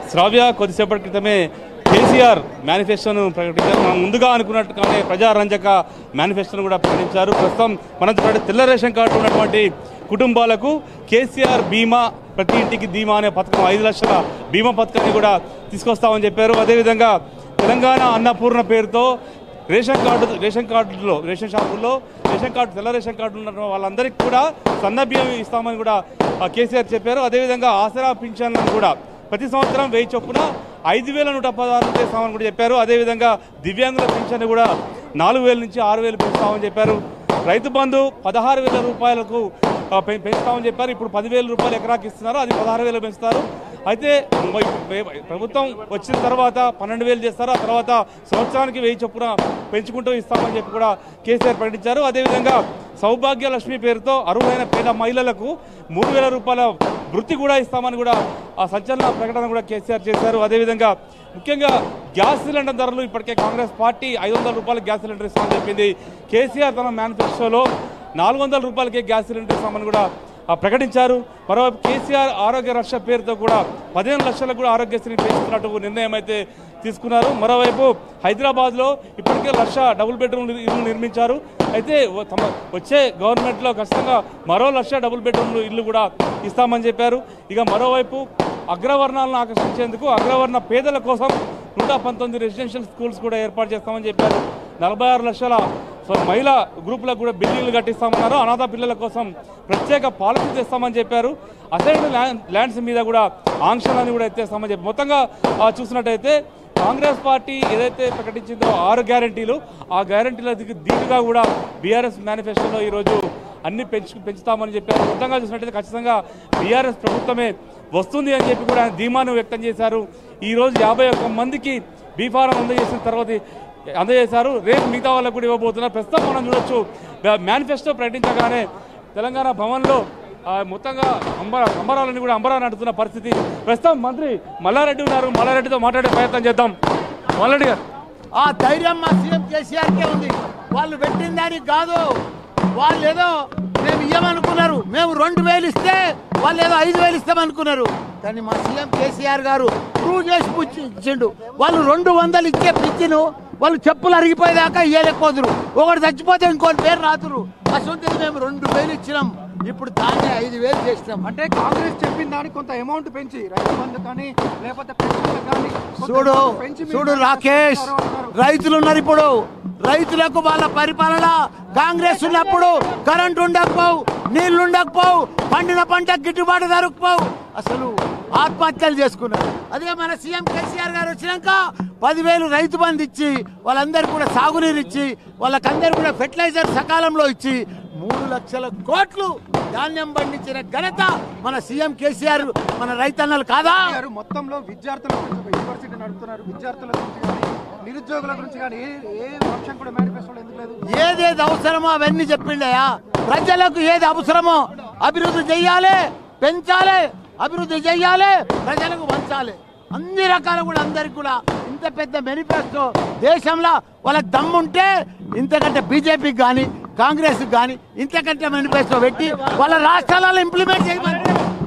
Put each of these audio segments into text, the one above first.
శ్రావ్య కొద్దిసేపటి క్రితమే కేసీఆర్ మేనిఫెస్టోను ప్రకటించారు మనం ముందుగా అనుకున్నట్టుగానే ప్రజారంజక మేనిఫెస్టోను కూడా ప్రకటించారు ప్రస్తుతం మనతో పాటు తెల్ల రేషన్ కార్డు ఉన్నటువంటి కుటుంబాలకు కేసీఆర్ బీమా ప్రతి ఇంటికి ధీమా అనే పథకం ఐదు లక్షల బీమా పథకాన్ని కూడా తీసుకొస్తామని చెప్పారు అదేవిధంగా తెలంగాణ అన్నపూర్ణ పేరుతో రేషన్ కార్డు రేషన్ కార్డులో రేషన్ షాపుల్లో రేషన్ కార్డు తెల్ల రేషన్ కార్డు ఉన్న వాళ్ళందరికీ కూడా సన్న బియ్యం ఇస్తామని కూడా ఆ, కేసీఆర్ చెప్పారు అదేవిధంగా ఆసరా పింఛన్లను కూడా ప్రతి సంవత్సరం వెయ్యి చొప్పున ఐదు వేల నూట పదహారు చేస్తామని కూడా చెప్పారు అదేవిధంగా దివ్యాంగుల పింఛన్ కూడా నాలుగు వేల నుంచి ఆరు వేలు పెంచుతామని చెప్పారు రైతు బంధు పదహారు వేల రూపాయలకు ఆ, పె- పెంచుతామని చెప్పారు ఇప్పుడు పదివేల రూపాయలు ఎకరాకి ఇస్తున్నారు అది పదహారు వేలు పెంచుతారు అయితే మ- ప్ర- ప్రభుత్వం వచ్చిన తర్వాత పన్నెండు వేలు చేస్తారు ఆ తర్వాత సంవత్సరానికి వెయ్యి చొప్పున పెంచుకుంటూ ఇస్తామని చెప్పి కూడా కేసీఆర్ ప్రకటించారు అదేవిధంగా సౌభాగ్య లక్ష్మి పేరుతో అర్హులైన పేద మహిళలకు మూడు వేల రూపాయల వృత్తి కూడా ఇస్తామని కూడా ఆ సంచలన ప్రకటన కూడా కేసీఆర్ చేశారు అదేవిధంగా ముఖ్యంగా గ్యాస్ సిలిండర్ ధరలు ఇప్పటికే కాంగ్రెస్ పార్టీ ఐదు వందల రూపాయల గ్యాస్ సిలిండర్ ఇస్తామని చెప్పింది కేసీఆర్ తన మేనిఫెస్టోలో నాలుగు వందల రూపాయలకే గ్యాస్ సిలిండర్ ఇస్తామని కూడా ఆ, ప్రకటించారు మరోవైపు కేసీఆర్ ఆరోగ్య రక్ష పేరుతో కూడా పదిహేను లక్షలకు కూడా ఆరోగ్యశ్రీ పెంచుతున్నట్టు నిర్ణయం అయితే తీసుకున్నారు మరోవైపు హైదరాబాద్లో ఇప్పటికే లక్ష డబుల్ బెడ్రూమ్ ఇల్లు నిర్మించారు అయితే వ- తమ వచ్చే గవర్నమెంట్లో ఖచ్చితంగా మరో లక్ష డబుల్ బెడ్రూమ్ ఇల్లు కూడా ఇస్తామని చెప్పారు ఇక మరోవైపు అగ్రవర్ణాలను ఆకర్షించేందుకు అగ్రవర్ణ పేదల కోసం నూట పంతొమ్మిది రెసిడెన్షియల్ స్కూల్స్ కూడా ఏర్పాటు చేస్తామని చెప్పారు నలభై ఆరు లక్షల సో మహిళా గ్రూపులకు కూడా బిల్డింగ్లు కట్టిస్తామన్నారు అనాథ పిల్లల కోసం ప్రత్యేక పాలసీ తెస్తామని చెప్పారు అసైన్ ల్యాండ్ ల్యాండ్స్ మీద కూడా ఆంక్షలను కూడా ఎత్తేస్తామని చెప్పి మొత్తంగా ఆ, చూసినట్టయితే కాంగ్రెస్ పార్టీ ఏదైతే ప్రకటించిందో ఆరు గ్యారంటీలు ఆ గ్యారంటీలకు దీటుగా కూడా బీఆర్ఎస్ మేనిఫెస్టోలో ఈరోజు అన్ని పెంచు పెంచుతామని చెప్పారు మొత్తంగా చూసినట్టయితే ఖచ్చితంగా బీఆర్ఎస్ ప్రభుత్వమే వస్తుంది అని చెప్పి కూడా ఆయన ధీమాను వ్యక్తం చేశారు ఈ రోజు యాభై ఒక్క మందికి బీఫారం అందజేసిన తర్వాత అందజేశారు రేపు మిగతా వాళ్ళకు కూడా ఇవ్వబోతున్నారు ప్రస్తుతం మనం చూడొచ్చు మేనిఫెస్టో ప్రకటించగానే తెలంగాణ భవన్లో ఆ, మొత్తంగా అంబర అంబరాలని కూడా అంబరా నడుతున్న పరిస్థితి ప్రస్తుతం మంత్రి మల్లారెడ్డి ఉన్నారు మల్లారెడ్డితో మాట్లాడే ప్రయత్నం చేద్దాం మల్లారెడ్డి గారు ఆ ధైర్యం మా సీఎం కేసీఆర్కే ఉంది వాళ్ళు పెట్టిన దానికి కాదు వాళ్ళు ఏదో మేము ఇవ్వమనుకున్నారు మేము రెండు వేలు ఇస్తే వాళ్ళు ఏదో ఐదు వేలు ఇస్తామనుకున్నారు కానీ మా సీఎం కేసీఆర్ గారు ప్రూవ్ చేసి పుచ్చి- ఇచ్చిండు వాళ్ళు రెండు వందలు ఇచ్చే పిచ్చిను వాళ్ళు చెప్పులు అరిగిపోయేదాకా ఇయ్యలేకపోదురు ఒకటి చచ్చిపోతే ఇంకోటి పేరు రాతురు అసలు మేము రెండు వేలు ఇచ్చినాం ఇప్పుడు దాన్ని ఐదు వేలు చేసినాం అంటే కాంగ్రెస్ చెప్పిన దానికి కొంత అమౌంట్ పెంచి రైతు బంధు కానీ లేకపోతే పెన్షన్లకు కానీ కొంత చూడు amount పెంచి మీరు చూడు రాకేష్ ఇస్తారు అంటారు. రైతులు ఉన్నారు ఇప్పుడు రైతులకు వాళ్ళ పరిపాలన కాంగ్రెస్ ఉన్నప్పుడు కరెంట్ ఉండకపోవు నీళ్లు ఉండకపోవు పండిన పంట గిట్టుబాటు దొరకపోవు అసలు ఆత్మహత్యలు చేసుకున్నారు అదే మన సీఎం కేసీఆర్ గారు వచ్చినాక పదివేలు రైతు బంధు ఇచ్చి వాళ్ళందరికీ కూడా సాగునీరు ఇచ్చి వాళ్ళకందరూ కూడా ఫెర్టిలైజర్ సకాలంలో ఇచ్చి మూడు లక్షల కోట్లు ధాన్యం పండించిన ఘనత మన సీఎం కేసీఆర్ మన రైతన్నలు కాదా గారు మొత్తంలో విద్యార్థుల గురించి ఒక యూనివర్సిటీ నడుపుతున్నారు విద్యార్థుల గురించి కానీ నిరుద్యోగుల గురించి కానీ ఏ ఏ అంశం కూడా మేనిఫెస్టోలో ఎందుకు లేదు ఏదేది అవసరమో అవన్నీ చెప్పిండయా ప్రజలకు ఏది అవసరమో అభివృద్ధి చెయ్యాలి పెంచాలి అభివృద్ధి చెయ్యాలి ప్రజలకు పంచాలి అన్ని రకాలు కూడా అందరికి కూడా ఇంత పెద్ద మేనిఫెస్టో దేశంలో వాళ్ళకి దమ్ముంటే ఇంతకంటే బీజేపీకి కానీ కాంగ్రెస్ కానీ ఇంతకంటే మేనిఫెస్టో పెట్టి వాళ్ళ రాష్ట్రాలలో ఇంప్లిమెంట్ చేయమని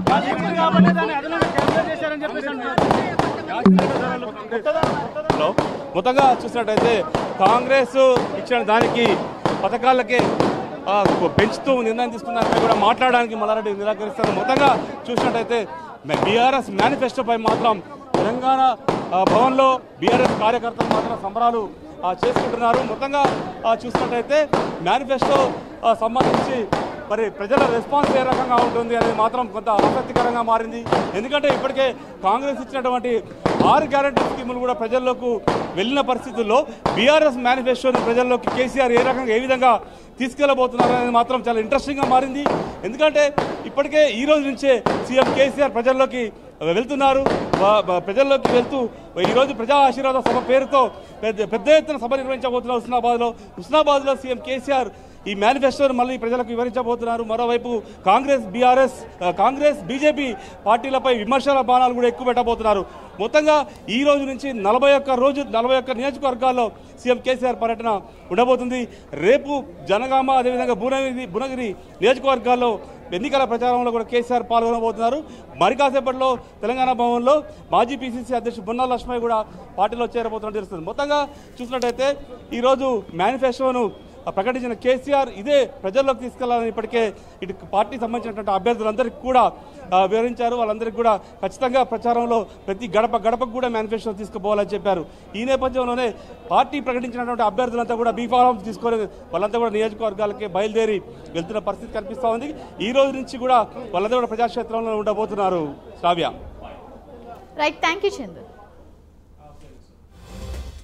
హలో మొత్తంగా చూసినట్టయితే కాంగ్రెస్ ఇచ్చిన దానికి పథకాలకే ఆ, పెంచుతూ నిర్ణయం తీసుకున్నారని కూడా మాట్లాడడానికి మల్లారెడ్డి నిరాకరిస్తారు మొత్తంగా చూసినట్టయితే బీఆర్ఎస్ మేనిఫెస్టోపై మాత్రం తెలంగాణ ఆ, భవన్లో బీఆర్ఎస్ కార్యకర్తలు మాత్రం సంబరాలు ఆ, చేసుకుంటున్నారు మొత్తంగా ఆ, చూసినట్టయితే మేనిఫెస్టో ఆ, సంబంధించి మరి ప్రజల రెస్పాన్స్ ఏ రకంగా ఉంటుంది అనేది మాత్రం కొంత ఆసక్తికరంగా మారింది ఎందుకంటే ఇప్పటికే కాంగ్రెస్ ఇచ్చినటువంటి ఆరు గ్యారెంటీ స్కీములు కూడా ప్రజల్లోకి వెళ్ళిన పరిస్థితుల్లో బీఆర్ఎస్ మేనిఫెస్టోని ప్రజల్లోకి కేసీఆర్ ఏ రకంగా ఏ విధంగా తీసుకెళ్లబోతున్నారు అనేది మాత్రం చాలా ఇంట్రెస్టింగ్గా మారింది ఎందుకంటే ఇప్పటికే ఈ రోజు నుంచే సీఎం కేసీఆర్ ప్రజల్లోకి వెళ్తున్నారు వా- వా- ప్రజల్లోకి వెళ్తూ ఈరోజు ప్రజా ఆశీర్వాద సభ పేరుతో పెద్ద పెద్ద ఎత్తున సభ నిర్వహించబోతున్నారు హుస్నాబాద్లో హుస్నాబాద్లో సీఎం కేసీఆర్ ఈ మేనిఫెస్టోను మళ్ళీ ప్రజలకు వివరించబోతున్నారు మరోవైపు కాంగ్రెస్ బీఆర్ఎస్ ఆ, కాంగ్రెస్ బీజేపీ పార్టీలపై విమర్శల బాణాలు కూడా ఎక్కువ పెట్టబోతున్నారు మొత్తంగా ఈ రోజు నుంచి నలభై ఒక్క రోజు నలభై ఒక్క నియోజకవర్గాల్లో సీఎం కేసీఆర్ పర్యటన ఉండబోతుంది రేపు జనగామ అదేవిధంగా భువనగిరి భువనగిరి నియోజకవర్గాల్లో ఎన్నికల ప్రచారంలో కూడా కేసీఆర్ పాల్గొనబోతున్నారు మరి కాసేపట్లో తెలంగాణ భవన్లో మాజీ పీసీసీ అధ్యక్షుడు బొన్నా లక్ష్మయ్య కూడా పార్టీలో చేరబోతున్నట్టు తెలుస్తుంది మొత్తంగా చూసినట్టయితే ఈరోజు మేనిఫెస్టోను ప్రకటించిన కేసీఆర్ ఇదే ప్రజల్లోకి తీసుకెళ్లాలని ఇప్పటికే ఇటు పార్టీ సంబంధించినటువంటి అభ్యర్థులందరికీ కూడా ఆ, వివరించారు వాళ్ళందరికీ కూడా ఖచ్చితంగా ప్రచారంలో ప్రతి గడప గడపకు కూడా మేనిఫెస్టో తీసుకుపోవాలని చెప్పారు ఈ నేపథ్యంలోనే పార్టీ ప్రకటించినటువంటి అభ్యర్థులంతా కూడా బీ ఫారం తీసుకొని వాళ్ళంతా కూడా నియోజకవర్గాలకి బయలుదేరి వెళ్తున్న పరిస్థితి కనిపిస్తూ ఉంది ఈ రోజు నుంచి కూడా వాళ్ళంతా కూడా ప్రజాక్షేత్రంలో ఉండబోతున్నారు Shravya right thank you Chandu